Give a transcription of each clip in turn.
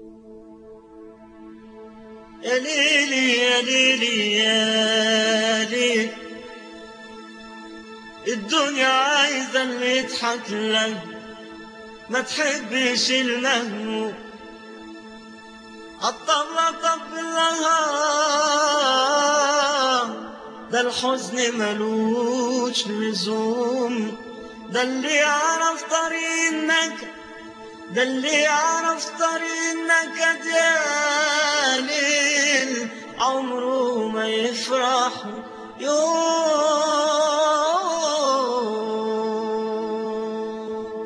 يا ليلي يا ليلي يا ليل الدنيا عايزة اللي يضحك لك ما تحبش المهموم الطبلة طب لها ده الحزن ملوش لزوم ده اللي يعرف طريق النكد ده اللي يعرف طريق النكد يا ليل عمره ما يفرح يوم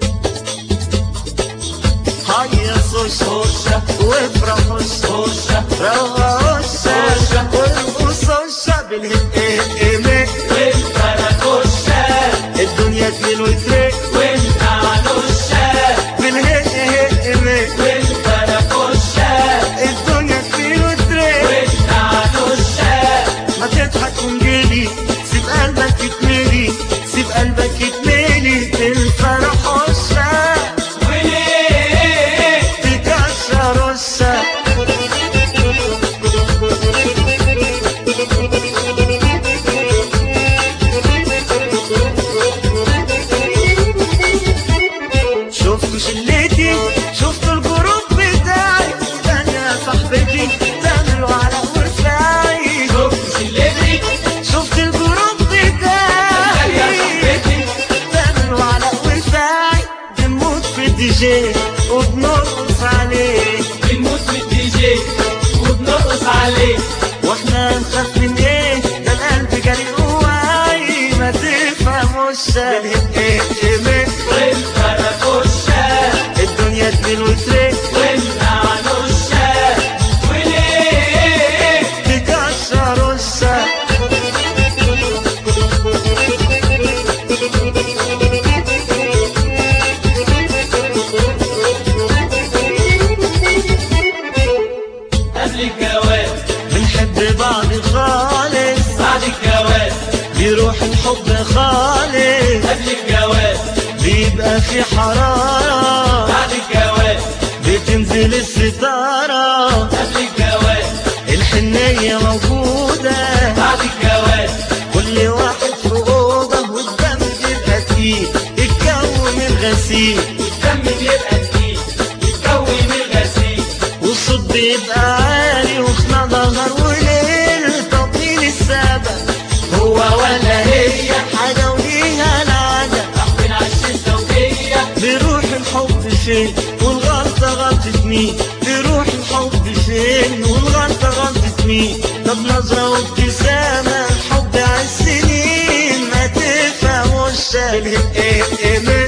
هيا صوش وافرح وش روشة وارقص وشة بالهمك الدنيا تميل وترق بالهمك الدنيا تميل وترق ما تضحك ونجلي سيب قلبك يتملي سيب قلبك يتملي الفرح وشة تكسر وشة شفت شلتي شفت الجروب بتاعي استنى يا صاحبتي تعملوا على ورفاعي شفت الجروب بتاعي تعملوا على ورفاعي بنموت في الدي جي وبنرقص عليه واحنا نخاف من ايه ده القلب جري جواي ما تفهموش ايه ايه الدنيا تميل وترق تكسر السقف قبل الجواز بنحب بعض خالص بعد الجواز بيروح الحب خالص قبل الجواز بيبقى في حرارة بعد الجواز بتنزل الستارة قبل الجواز الحنية موجودة بعد الجواز كل واحد في أوضة والدم بيبقى تقيل الجو من غسيل الدم بيبقى تقيل الجو من الغسيل والصوت بيبقى عالي وخنا ظهر وليل طب مين السبب هو ولا هي حاجة وليها العادة راح عش الزوجية بيروح الحب فين والغلطة غلطة مين بيروح الحب فين والغلطة غلطة مين طب نظرة وابتسامة الحب عالسنين ما تفهموش ايه ايه